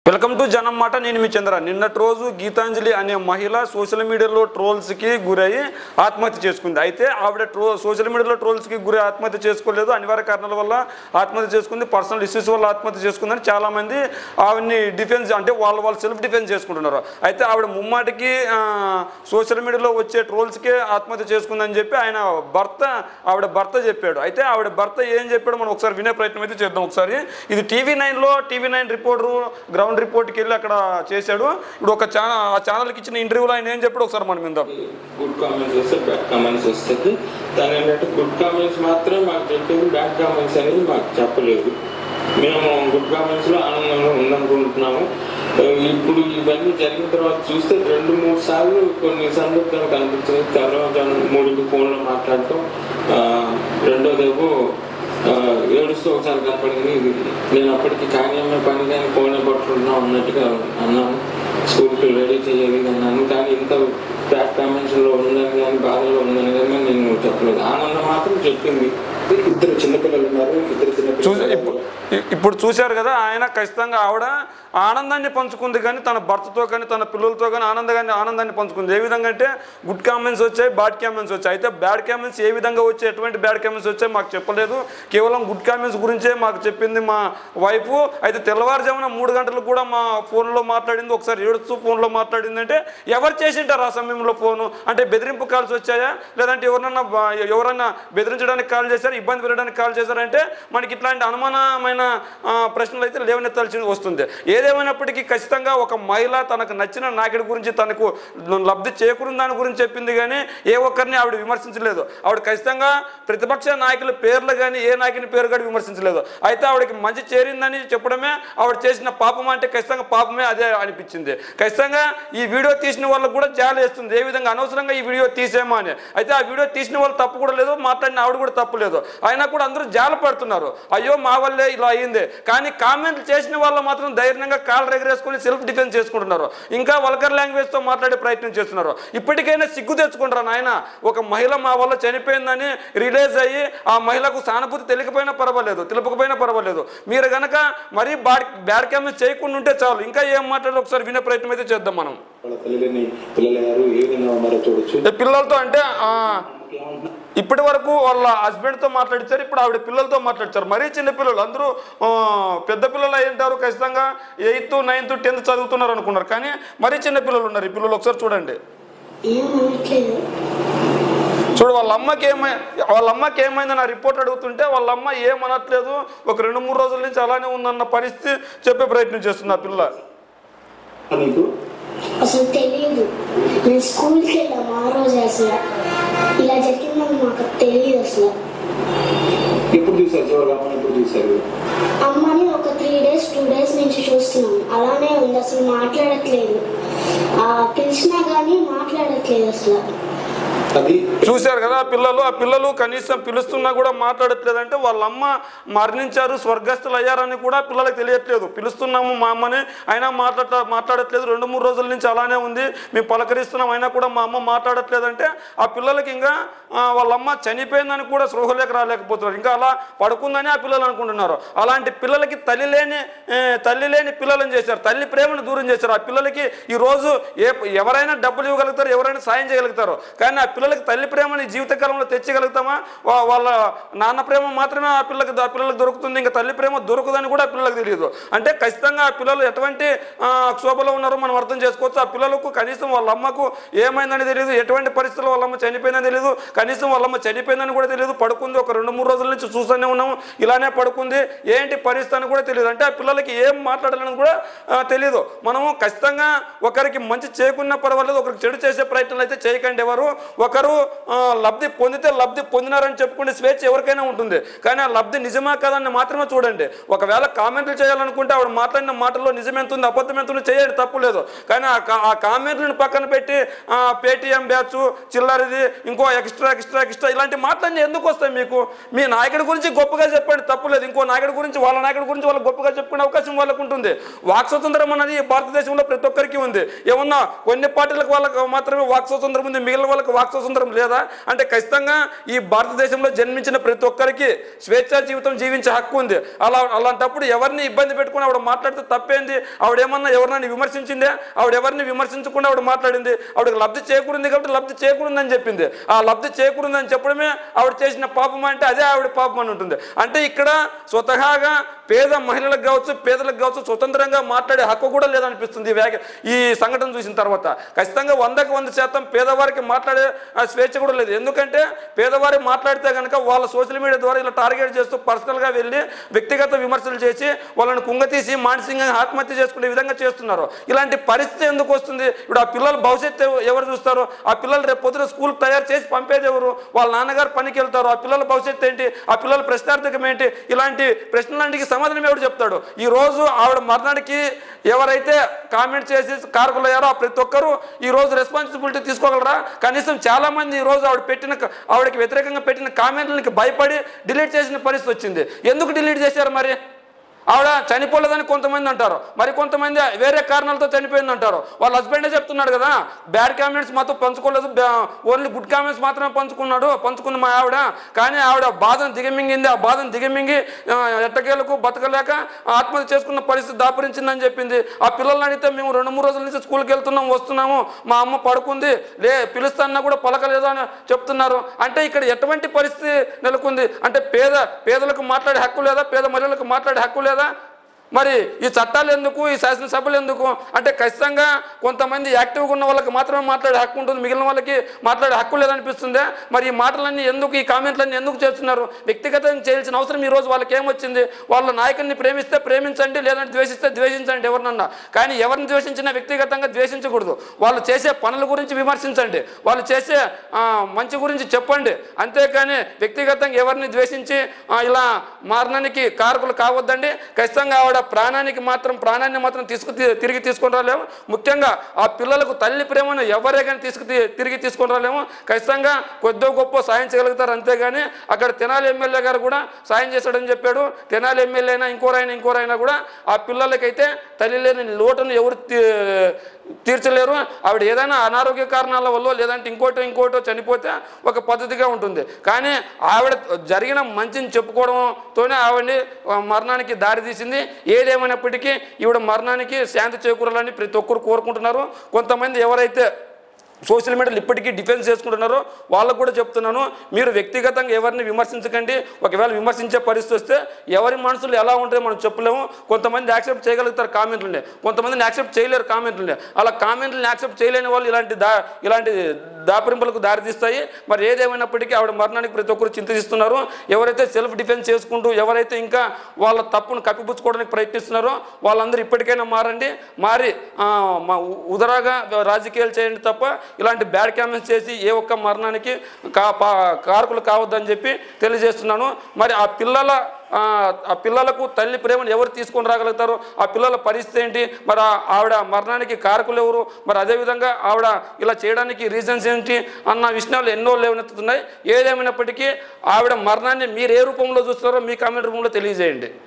welcome to జనం మాట నేను మీ చంద్ర నిన్నటి రోజు గీతాంజలి అనే మహిళ సోషల్ మీడియాలో ట్రోల్స్కి గురయ్యి ఆత్మహత్య చేసుకుంది అయితే ఆవిడ ట్రో సోషల్ మీడియాలో ట్రోల్స్కి గురి ఆత్మహత్య చేసుకోలేదు అనివార్య కారణాల వల్ల ఆత్మహత్య చేసుకుంది పర్సనల్ ఇష్యూస్ వల్ల ఆత్మహత్య చేసుకుందని చాలామంది ఆవిడని డిఫెన్స్ అంటే వాళ్ళు వాళ్ళు సెల్ఫ్ డిఫెన్స్ చేసుకుంటున్నారు అయితే ఆవిడ ముమ్మాటికి ఆ, సోషల్ మీడియాలో వచ్చే ట్రోల్స్కే ఆత్మహత్య చేసుకుందని చెప్పి ఆయన భర్త ఆవిడ భర్త చెప్పాడు అయితే ఆవిడ భర్త ఏం చెప్పాడో మనం ఒకసారి వినే ప్రయత్నం అయితే చేద్దాం ఒకసారి ఇది టీవీ నైన్లో టీవీ నైన్ రిపోర్టరు గ్రౌండ్ రిపోర్ట్కి వెళ్ళి అక్కడ చేశాడు ఇప్పుడు ఒక ఛానల్ ఆ ఛానల్కి ఇచ్చిన ఇంటర్వ్యూలో ఆయన ఏం చెప్పాడు ఒకసారి మనం విందాం గుడ్ కామెంట్స్ వస్తే బ్యాడ్ కామెంట్స్ వస్తుంది తను ఏంటంటే గుడ్ కామెంట్స్ మాత్రమే మాకు చెప్పింది బ్యాడ్ కామెంట్స్ అనేది మాకు చెప్పలేదు మేము గుడ్ కామెంట్స్ లో ఆనందంగా ఉందనుకుంటున్నాము ఆ, ఇప్పుడు ఇవన్నీ జరిగిన తర్వాత చూస్తే రెండు మూడు సార్లు కొన్ని సందర్భాలు కనిపించింది తర్వాత మూడింటి ఫోన్లో మాట్లాడటం ఆ, రెండోదేమో ఆ, ఏడుస్తూ ఒకసారి కనపడింది ఇది నేను అప్పటికి కార్యమే పని కానీ ఫోనే పట్టుకుంటున్నా ఉన్నట్టుగా అన్నాను స్కూల్కి రెడీ చేయాలి అన్నాను కానీ ఇంత బ్యాక్ కామెంట్స్లో ఉందని కానీ బాధలో ఉందని కానీ నేను చెప్పలేదు ఆనందం మాత్రం చెప్పింది ఇద్దరు చిన్నపిల్లలు ఉన్నారు ఇద్దరు చూసి చిన్నపిల్లలు ఇప్పుడు ఇప్పుడు చూశారు కదా ఆయన ఖచ్చితంగా ఆవిడ ఆనందాన్ని పంచుకుంది కానీ తన భర్తతో కానీ తన పిల్లలతో కానీ ఆనందంగా ఆనందాన్ని పంచుకుంది ఏ విధంగా అంటే గుడ్ కామెంట్స్ వచ్చాయి బ్యాడ్ కామెంట్స్ వచ్చాయి అయితే బ్యాడ్ కామెంట్స్ ఏ విధంగా వచ్చాయి ఎటువంటి బ్యాడ్ కామెంట్స్ వచ్చాయి మాకు చెప్పలేదు కేవలం గుడ్ కామెంట్స్ గురించే మాకు చెప్పింది మా వైఫ్ అయితే తెల్లవారుజామున మూడు గంటలకు కూడా మా ఫోన్లో మాట్లాడింది ఒకసారి ఏడుస్తూ ఫోన్లో మాట్లాడింది అంటే ఎవరు చేసింటారు ఆ సమయంలో ఫోను అంటే బెదిరింపు కాల్స్ వచ్చాయా లేదంటే ఎవరన్నా బా- ఎవరన్నా బెదిరించడానికి కాల్ చేశారు ఇబ్బంది పెట్టడానికి కాల్ చేశారంటే మనకి ఇట్లాంటి అనుమానమైన ఆ, ప్రశ్నలు అయితే లేవనెత్తాల్సి వస్తుంది ఏదేమైనప్పటికీ ఖచ్చితంగా ఒక మహిళ తనకు నచ్చిన నాయకుడి గురించి తనకు లబ్ధి చేకూరిన దాని గురించి చెప్పింది కానీ ఏ ఒక్కరిని ఆవిడ విమర్శించలేదు ఆవిడ ఖచ్చితంగా ప్రతిపక్ష నాయకుల పేర్లు కానీ ఏ నాయకుని పేరు కానీ విమర్శించలేదు అయితే ఆవిడకి మంచి చేరిందని చెప్పడమే ఆవిడ చేసిన పాపం అంటే ఖచ్చితంగా పాపమే అదే అనిపించింది ఖచ్చితంగా ఈ వీడియో తీసిన వాళ్ళకు కూడా జాలి వేస్తుంది ఏ విధంగా అనవసరంగా ఈ వీడియో తీసేమా అని అయితే ఆ వీడియో తీసిన వాళ్ళు తప్పు కూడా లేదు మాట్లాడిన ఆవిడ కూడా తప్పు లేదు అయినా కూడా అందరూ జాల పడుతున్నారు అయ్యో మా వల్లే ఇలా అయ్యింది కానీ కామెంట్లు చేసిన వాళ్ళు మాత్రం ధైర్యంగా కాళ్ళు ఎగరేసుకొని సెల్ఫ్ డిఫెన్స్ చేసుకుంటున్నారు ఇంకా వల్గర్ లాంగ్వేజ్తో మాట్లాడే ప్రయత్నం చేస్తున్నారు ఇప్పటికైనా సిగ్గు తెచ్చుకుంటారా నాయన ఒక మహిళ మా వల్ల చనిపోయిందని రిలీజ్ అయ్యి ఆ మహిళకు సానుభూతి తెలియకపోయినా పర్వాలేదు తెలుపకపోయినా పర్వాలేదు మీరు గనక మరీ బాడ్ బ్యాడ్ కామెంట్స్ చేయకుండా ఉంటే చాలు ఇంకా ఏం మాట్లాడాలో ఒకసారి వినే ప్రయత్నం అయితే చేద్దాం మనం వాళ్ళ తల్లిని పిల్లలయ్యారు ఏ విధంగా ఉన్నారో చూడొచ్చు అంటే పిల్లలతో అంటే ఆ, ఇప్పటి వరకు వాళ్ళ హస్బెండ్తో మాట్లాడించారు ఇప్పుడు ఆవిడ పిల్లలతో మాట్లాడించారు మరీ చిన్న పిల్లలు అందరూ ఆ, పెద్ద పిల్లలు అయి ఉంటారు ఖచ్చితంగా ఎయిత్ నైన్త్ టెన్త్ చదువుతున్నారు అనుకున్నారు కానీ మరీ చిన్న పిల్లలు ఉన్నారు ఈ పిల్లలు ఒకసారి చూడండి ఏం అనట్లేదు చూడు వాళ్ళ అమ్మకి ఏమై వాళ్ళ అమ్మకి ఏమైందని ఆ రిపోర్ట్ అడుగుతుంటే వాళ్ళ అమ్మ ఏమనట్లేదు ఒక రెండు మూడు రోజుల నుంచి అలానే ఉందన్న పరిస్థితి చెప్పే ప్రయత్నం చేస్తుంది ఆ పిల్ల నీకు అసలు తెలియదు నేను స్కూల్కి వెళ్ళాం ఆ రోజు అసలు ఇలా జరిగిందని మాకు తెలియదు అసలు ఎప్పుడు చూసారు చివరి అమ్మని ఎప్పుడు చూసారు అమ్మని ఒక త్రీ డేస్ టూ డేస్ నుంచి చూస్తున్నాం అలానే ఉంది అసలు మాట్లాడట్లేదు ఆ, పిలిచినా కానీ మాట్లాడట్లేదు అసలు అది చూశారు కదా ఆ పిల్లలు ఆ పిల్లలు కనీసం పిలుస్తున్నా కూడా మాట్లాడట్లేదంటే వాళ్ళ అమ్మ మరణించారు స్వర్గస్థులు అయ్యారని కూడా పిల్లలకు తెలియట్లేదు పిలుస్తున్నాము మా అమ్మని అయినా మాట్లాడ మాట్లాడట్లేదు రెండు మూడు రోజుల నుంచి అలానే ఉంది మేము పలకరిస్తున్నాం అయినా కూడా మా అమ్మ మాట్లాడట్లేదంటే ఆ పిల్లలకి ఇంకా ఆ, వాళ్ళ అమ్మ చనిపోయిందని కూడా స్పృహలేక రాలేకపోతున్నారు ఇంకా అలా పడుకుందని ఆ పిల్లలు అనుకుంటున్నారు అలాంటి పిల్లలకి తల్లి లేని ఏ, తల్లి లేని పిల్లలను చేశారు తల్లి ప్రేమను దూరం చేశారు ఆ పిల్లలకి ఈ రోజు ఏ ఎవరైనా డబ్బులు ఇవ్వగలుగుతారు ఎవరైనా సాయం చేయగలుగుతారు కానీ ఆ పిల్లలకి తల్లి ప్రేమని జీవితకాలంలో తెచ్చగలుగుతామా వా- వాళ్ళ నాన్న ప్రేమ మాత్రమే ఆ పిల్లకి ఆ పిల్లలకు దొరుకుతుంది ఇంకా తల్లి ప్రేమ దొరకదని కూడా ఆ పిల్లలకు తెలియదు అంటే ఖచ్చితంగా ఆ పిల్లలు ఎటువంటి ఆ, క్షోభలో ఉన్నారో మనం అర్థం చేసుకోవచ్చు ఆ పిల్లలకు కనీసం వాళ్ళ అమ్మకు ఏమైందని తెలియదు ఎటువంటి పరిస్థితుల్లో వాళ్ళ అమ్మ చనిపోయిందని తెలియదు కనీసం వాళ్ళ అమ్మ చనిపోయిందని కూడా తెలియదు పడుకుంది ఒక రెండు మూడు రోజుల నుంచి చూస్తూనే ఉన్నాము ఇలానే పడుకుంది ఏంటి పరిస్థితి అని కూడా తెలియదు అంటే ఆ పిల్లలకి ఏం మాట్లాడాలని కూడా ఆ, తెలియదు మనము ఖచ్చితంగా ఒకరికి మంచి చేయకున్నా పర్వాలేదు ఒకరికి చెడు చేసే ప్రయత్నాలు అయితే చేయకండి ఎవరు ఒకరు ఆ, లబ్ధి పొందితే లబ్ధి పొందినారని చెప్పుకునే స్వేచ్ఛ ఎవరికైనా ఉంటుంది కానీ ఆ లబ్ధి నిజమా కాదని మాత్రమే చూడండి ఒకవేళ కామెంట్లు చేయాలనుకుంటే ఆవిడ మాట్లాడిన మాటల్లో నిజం ఎంత ఉంది అబద్ధం ఎంత ఉంది చేయండి తప్పు లేదు కానీ ఆ కా- ఆ కామెంట్లను పక్కన పెట్టి ఆ, పేటీఎం బ్యాచ్ చిల్లరిది ఇంకో ఎక్స్ట్రా ఎక్స్ట్రా ఎక్స్ట్రా ఇలాంటి మాటలన్నీ ఎందుకు వస్తాయి మీకు మీ నాయకుడి గురించి గొప్పగా చెప్పండి తప్పులేదు ఇంకో నాయకుడి గురించి వాళ్ళ నాయకుడి గురించి వాళ్ళు గొప్పగా చెప్పుకునే అవకాశం వాళ్ళకు ఉంటుంది వాక్ స్వతంత్రం అన్నది భారతదేశంలో ప్రతి ఒక్కరికి ఉంది ఏమన్నా కొన్ని పార్టీలకు వాళ్ళకి మాత్రమే వాక్ స్వతంత్రం ఉంది మిగిలిన వాళ్ళకి వాక్ స్వతంత్రం లేదా అంటే ఖచ్చితంగా ఈ భారతదేశంలో జన్మించిన ప్రతి ఒక్కరికి స్వేచ్ఛా జీవితం జీవించే హక్కు ఉంది అలా అలాంటప్పుడు ఎవరిని ఇబ్బంది పెట్టుకుని ఆవిడ మాట్లాడితే తప్పేంది ఆవిడేమన్నా ఎవరినైనా విమర్శించిందే ఆవిడ ఎవరిని విమర్శించకుండా ఆవిడ మాట్లాడింది ఆవిడకి లబ్ధి చేకూరింది కాబట్టి లబ్ధి చేకూరిందని చెప్పింది ఆ లబ్ధి చేకూరిందని చెప్పడమే ఆవిడ చేసిన పాపం అంటే అదే ఆవిడ పాపం అని ఉంటుంది అంటే ఇక్కడ స్వతహాగా పేద మహిళలకు కావచ్చు పేదలకు కావచ్చు స్వతంత్రంగా మాట్లాడే హక్కు కూడా లేదనిపిస్తుంది ఈ వ్యాఖ్య ఈ సంఘటన చూసిన తర్వాత ఖచ్చితంగా వందకు వంద శాతం పేదవారికి మాట్లాడే ఆ, స్వేచ్ఛ కూడా లేదు ఎందుకంటే పేదవారి మాట్లాడితే కనుక వాళ్ళ సోషల్ మీడియా ద్వారా ఇలా టార్గెట్ చేస్తూ పర్సనల్గా వెళ్ళి వ్యక్తిగత విమర్శలు చేసి వాళ్ళని కుంగతీసి మానసికంగా ఆత్మహత్య చేసుకునే విధంగా చేస్తున్నారు ఇలాంటి పరిస్థితి ఎందుకు వస్తుంది ఇప్పుడు ఆ పిల్లల భవిష్యత్తు ఎవ- ఎవరు చూస్తారు ఆ పిల్లలు రేపు పొద్దున స్కూల్ తయారు చేసి పంపేది ఎవరు వాళ్ళ నాన్నగారు పనికి వెళ్తారు ఆ పిల్లల భవిష్యత్తు ఏంటి ఆ పిల్లల ప్రశ్నార్థకం ఏంటి ఇలాంటి ప్రశ్నలాంటికి సమాధానం ఎవడు చెప్తాడు ఈ రోజు ఆవిడ మరణానికి ఎవరైతే కామెంట్ చేసి కారకులయ్యారో ఆ ప్రతి ఒక్కరూ ఈ రోజు రెస్పాన్సిబిలిటీ తీసుకోగలరా కనీసం చాలా మంది ఈ రోజు ఆవిడ పెట్టిన ఆవిడకి వ్యతిరేకంగా పెట్టిన కామెంట్లకి భయపడి డిలీట్ చేసిన పరిస్థితి వచ్చింది ఎందుకు డిలీట్ చేశారు మరి ఆవిడ చనిపోలేదని కొంతమంది అంటారు మరి కొంతమంది వేరే కారణాలతో చనిపోయింది అంటారు వాళ్ళ హస్బెండే చెప్తున్నాడు కదా బ్యాడ్ కామెంట్స్ మాత్రం పంచుకోలేదు ఓన్లీ గుడ్ కామెంట్స్ మాత్రమే పంచుకున్నాడు పంచుకుంది మా ఆవిడ కానీ ఆవిడ బాధను దిగమింగింది ఆ బాధను దిగమింగి ఆ, ఎట్టకేలకు బతకలేక ఆత్మహత్య చేసుకున్న పరిస్థితి దాపురించిందని చెప్పింది ఆ పిల్లల్ని అడిగితే మేము రెండు మూడు రోజుల నుంచి స్కూల్కి వెళ్తున్నాం వస్తున్నాము మా అమ్మ పడుకుంది లే పిలుస్తాన్నా కూడా పలకలేదు అని చెప్తున్నారు అంటే ఇక్కడ ఎటువంటి పరిస్థితి నెలకొంది అంటే పేద పేదలకు మాట్లాడే హక్కు లేదా పేద మహిళలకు మాట్లాడే హక్కు లేదా మరి ఈ చట్టాలు ఎందుకు ఈ శాసనసభలు ఎందుకు అంటే ఖచ్చితంగా కొంతమంది యాక్టివ్గా ఉన్న వాళ్ళకి మాత్రమే మాట్లాడే హక్కు ఉంటుంది మిగిలిన వాళ్ళకి మాట్లాడే హక్కు లేదనిపిస్తుందే మరి ఈ మాటలన్నీ ఎందుకు ఈ కామెంట్లన్నీ ఎందుకు చేస్తున్నారు వ్యక్తిగతంగా చేయాల్సిన అవసరం ఈ రోజు వాళ్ళకి ఏమొచ్చింది వాళ్ళ నాయకుడిని ప్రేమిస్తే ప్రేమించండి లేదంటే ద్వేషిస్తే ద్వేషించండి ఎవరినన్నా కానీ ఎవరిని ద్వేషించినా వ్యక్తిగతంగా ద్వేషించకూడదు వాళ్ళు చేసే పనుల గురించి విమర్శించండి వాళ్ళు చేసే ఆ, మంచి గురించి చెప్పండి అంతేకాని వ్యక్తిగతంగా ఎవరిని ద్వేషించి ఆ, ఇలా మారణానికి కారకులు కావద్దండి ఖచ్చితంగా ఆవిడ ప్రాణానికి మాత్రం ప్రాణాన్ని మాత్రం తీసుకు తిరిగి తీసుకొని రాలేము ముఖ్యంగా ఆ పిల్లలకు తల్లి ప్రేమను ఎవరే కానీ తీసుకు తిరిగి తీసుకొని రాలేము ఖచ్చితంగా కొద్దో గొప్ప సాయం చేయగలుగుతారు అంతేగాని అక్కడ తెనాలి ఎమ్మెల్యే గారు కూడా సాయం చేశాడని చెప్పాడు తెనాలి ఎమ్మెల్యే అయినా ఇంకోరైనా ఇంకోరైనా కూడా ఆ పిల్లలకైతే తల్లి లేని లోటును ఎవరు తీ- తీర్చలేరు ఆవిడ ఏదైనా అనారోగ్య కారణాల వల్ల లేదంటే ఇంకోటో ఇంకోటో చనిపోతే ఒక పద్ధతిగా ఉంటుంది కానీ ఆవిడ జరిగిన మంచిని చెప్పుకోవడంతోనే ఆవిడని ఆ, మరణానికి దారి తీసింది ఏదేమైనప్పటికీ ఈవిడ మరణానికి శాంతి చేకూరాలని ప్రతి ఒక్కరు కోరుకుంటున్నారు కొంతమంది ఎవరైతే సోషల్ మీడియాలో ఇప్పటికీ డిఫెన్స్ చేసుకుంటున్నారో వాళ్ళకు కూడా చెప్తున్నాను మీరు వ్యక్తిగతంగా ఎవరిని విమర్శించకండి ఒకవేళ విమర్శించే పరిస్థితి వస్తే ఎవరి మనసులు ఎలా ఉంటాయో మనం చెప్పలేము కొంతమంది యాక్సెప్ట్ చేయగలుగుతారు కామెంట్లుండే కొంతమందిని యాక్సెప్ట్ చేయలేరు కామెంట్లుండే అలా కామెంట్లను యాక్సెప్ట్ చేయలేని వాళ్ళు ఇలాంటి దా ఇలాంటి దాపరింపులకు దారితీస్తాయి మరి ఏదేమైనప్పటికీ ఆవిడ మరణానికి ప్రతి ఒక్కరు చింతిస్తున్నారు ఎవరైతే సెల్ఫ్ డిఫెన్స్ చేసుకుంటూ ఎవరైతే ఇంకా వాళ్ళ తప్పును కప్పిపుచ్చుకోవడానికి ప్రయత్నిస్తున్నారో వాళ్ళందరూ ఇప్పటికైనా మారండి మారి ఆ, మా ఉ- ఉదరాగా రాజకీయాలు చేయండి తప్ప ఇలాంటి బ్యాడ్ కామెంట్స్ చేసి ఏ ఒక్క మరణానికి కా పా- కారకులు కావద్దని చెప్పి తెలియజేస్తున్నాను మరి ఆ పిల్లల ఆ ఆ పిల్లలకు తల్లి ప్రేమను ఎవరు తీసుకొని రాగలుగుతారు ఆ పిల్లల పరిస్థితి ఏంటి మరి ఆ- ఆవిడ మరణానికి కారకులు ఎవరు మరి అదేవిధంగా ఆవిడ ఇలా చేయడానికి రీజన్స్ ఏంటి అన్న విషయాలు ఎన్నో లేవనెత్తుతున్నాయి ఏదేమైనప్పటికీ ఆవిడ మరణాన్ని మీరు ఏ రూపంలో చూస్తారో మీ కామెంట్ రూపంలో తెలియజేయండి